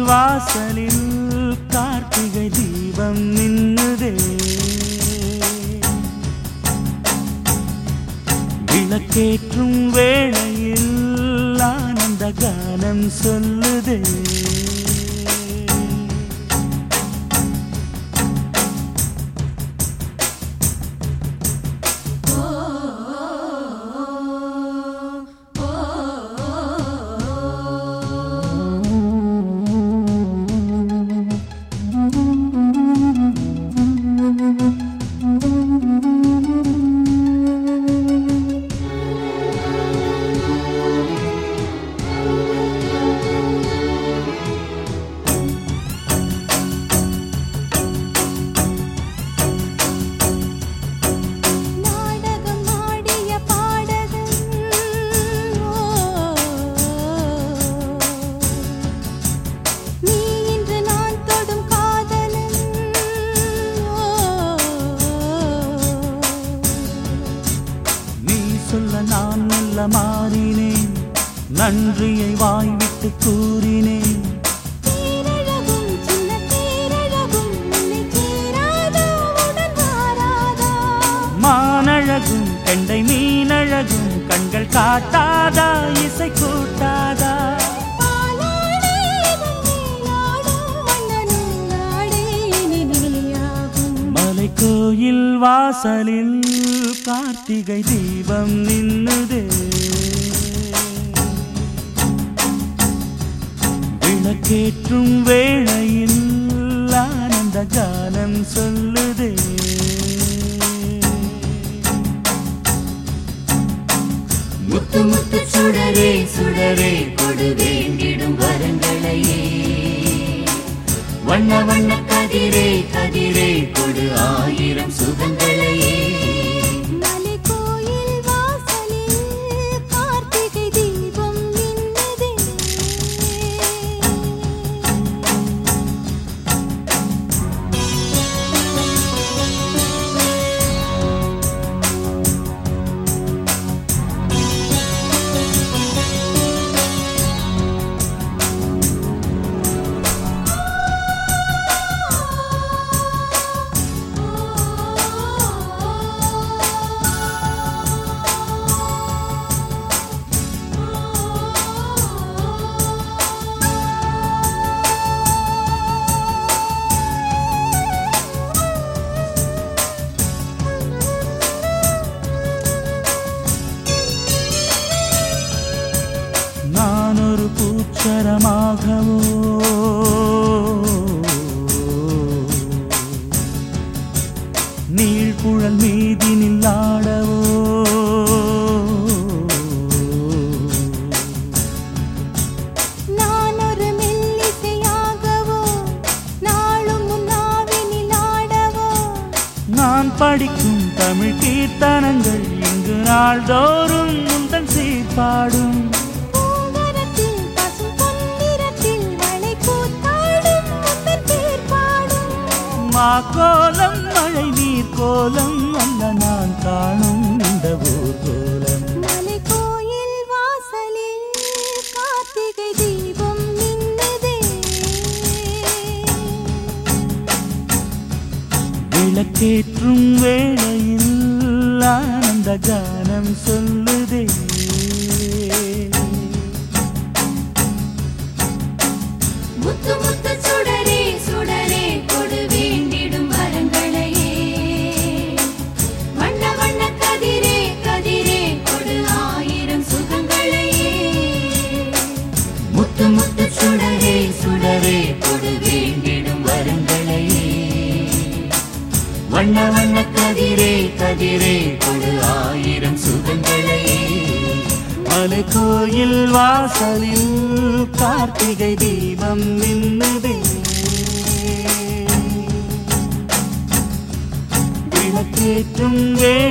வாசலில் கார்த்திகை தீபம் மின்னுதே விளக்கேற்றும் வேளையில் ஆனந்த கானம் சொல்லுதே நாடகம் ஆடிய பாடகன் நீ இன்று நான் தொடும் காதலன் நீ சொல்ல நான் மெல்ல மாறினேன் நன்றியை வாய்விட்டு கூறினேன் தேரழகும் சின்ன தேரழகும் உன்னை சேராதா உடன் வாராதா மானழகும் கெண்டை மீனழகும் கண்கள் காட்டாதா இசை கூட்டாதா பாலாடே இதன் மேலாடும் மன்னனும் நாடே இனி நீயாகும் மலை கோயில் வாசலில் கார்த்திகை தீபம் நின்னுதே விளக்கேற்றும் வேளையில் ஆனந்த கானம் சொல்லுதே முத்து முத்து சுடரே சுடரே கொடு வேண்டிடும் வரங்களையே வண்ண வண்ண கதிரே கதிரே கொடு ஆயிரம் சுகங்களையே மலை கோயில் வாசலில் கார்த்திகை தீபம் மின்னுதே நான் ஒரு பூச்சரமாகவோ நீழ்குழல் மீதினில் ஆடவோ நான் ஒரு மெல்லிசையாகவோ நாளும் முன்னாவினில் ஆடவோ நான் படிக்கும் தமிழ் கீர்த்தனங்கள் இங்கு நாள்தோறும் முந்தன் சீர்பாடும் பூங்கரத்தில் பசும் பொன்னிறத்தில் வளை கூத்தாடும் முத்தன் பேர் பாடும் மா கோலம் மழை நீர் கோலம் அல்ல நான் காணும் இந்த ஊர் கோலம் மலை கோயில் வாசலில் கார்த்திகை தீபம் மின்னுதே விளக்கேற்றும் வேளையில் ஆனந்த கானம் சொல்லுதே முத்து முத்து சுடரே சுடரே கொடு வேண்டிடும் வரங்களையே வண்ண வண்ண கதிரே கதிரே கொடு ஆயிரம் சுகங்களையே முத்து முத்து சுடரே சுடரே கொடு வேண்டிடும் வரங்களையே வண்ண வண்ண கதிரே கதிரே கொடு ஆயிரம் சுகங்களையே மலை கோயில் வாசலில் கார்த்திகை தீபம் நின்னுதே விளக்கேற்றும் வேளையில்